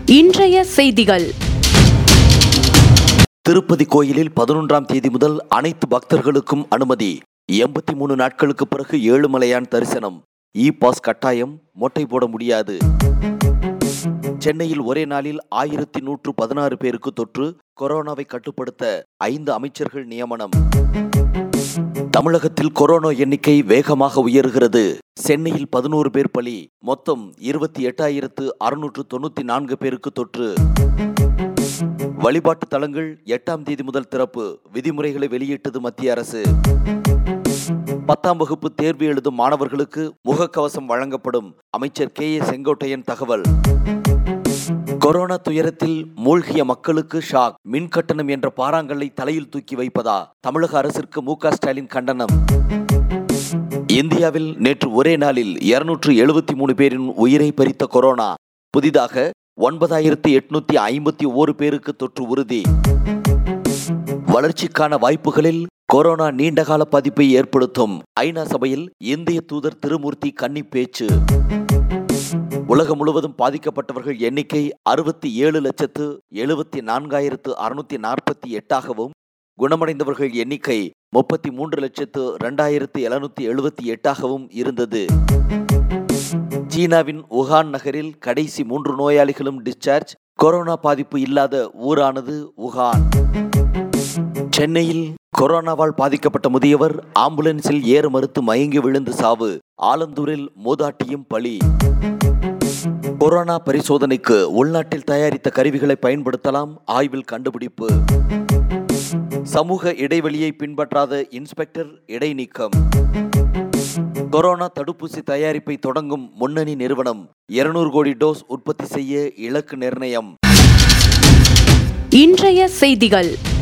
இன்றைய செய்திகள் திருப்பதி கோயிலில் பதினொன்றாம் தேதி முதல் அனைத்து பக்தர்களுக்கும் அனுமதி எண்பத்தி மூணு நாட்களுக்கு பிறகு ஏழுமலையான் தரிசனம் இ பாஸ் கட்டாயம் மொட்டை போட முடியாது சென்னையில் ஒரே நாளில் ஆயிரத்தி நூற்று பதினாறு பேருக்கு தொற்று கொரோனாவை கட்டுப்படுத்த ஐந்து அமைச்சர்கள் நியமனம் தமிழகத்தில் கொரோனா எண்ணிக்கை வேகமாக உயர்கிறது சென்னையில் பதினோரு பேர் பலி மொத்தம் இருபத்தி எட்டாயிரத்து அறுநூற்று தொண்ணூத்தி நான்கு பேருக்கு தொற்று வழிபாட்டு தலங்கள் எட்டாம் தேதி முதல் திறப்பு விதிமுறைகளை வெளியிட்டது மத்திய அரசு பத்தாம் வகுப்பு தேர்வு எழுதும் மாணவர்களுக்கு முகக்கவசம் வழங்கப்படும் அமைச்சர் கே ஏ செங்கோட்டையன் தகவல் கொரோனா துயரத்தில் மூழ்கிய மக்களுக்கு ஷாக் மின் கட்டணம் என்ற பாறாங்கல்லை தலையில் தூக்கி வைப்பதா தமிழக அரசிற்கு மு க ஸ்டாலின் கண்டனம் இந்தியாவில் நேற்று ஒரே நாளில் இருநூற்று எழுபத்தி மூணு பேரின் உயிரை பறித்த கொரோனா புதிதாக ஒன்பதாயிரத்து எட்நூத்தி ஐம்பத்தி ஓரு பேருக்கு தொற்று உறுதி வளர்ச்சிக்கான வாய்ப்புகளில் கொரோனா நீண்டகால பாதிப்பை ஏற்படுத்தும் ஐநா சபையில் இந்திய தூதர் திருமூர்த்தி கன்னி பேச்சு உலகம் முழுவதும் பாதிக்கப்பட்டவர்கள் எண்ணிக்கை அறுபத்தி ஏழு லட்சத்து எழுபத்தி நான்காயிரத்து அறுநூத்தி நாற்பத்தி எட்டாகவும் குணமடைந்தவர்கள் எண்ணிக்கை முப்பத்தி மூன்று லட்சத்து இரண்டாயிரத்து எழுநூத்தி எழுபத்தி எட்டாகவும் இருந்தது சீனாவின் உகான் நகரில் கடைசி மூன்று நோயாளிகளும் டிஸ்சார்ஜ் கொரோனா பாதிப்பு இல்லாத ஊரானது உகான் சென்னையில் கொரோனாவால் பாதிக்கப்பட்ட முதியவர் ஆம்புலன்ஸில் ஏற மறுத்து மயங்கி விழுந்து சாவு ஆலந்தூரில் மூதாட்டியும் பலி கொரோனா பரிசோதனைக்கு உள்நாட்டில் தயாரித்த கருவிகளை பயன்படுத்தலாம் ஆய்வில் கண்டுபிடிப்பு சமூக இடைவெளியை பின்பற்றாத இன்ஸ்பெக்டர் இடைநீக்கம் கொரோனா தடுப்பூசி தயாரிப்பை தொடங்கும் முன்னணி நிறுவனம் இருநூறு கோடி டோஸ் உற்பத்தி செய்ய இலக்கு நிர்ணயம் இன்றைய செய்திகள்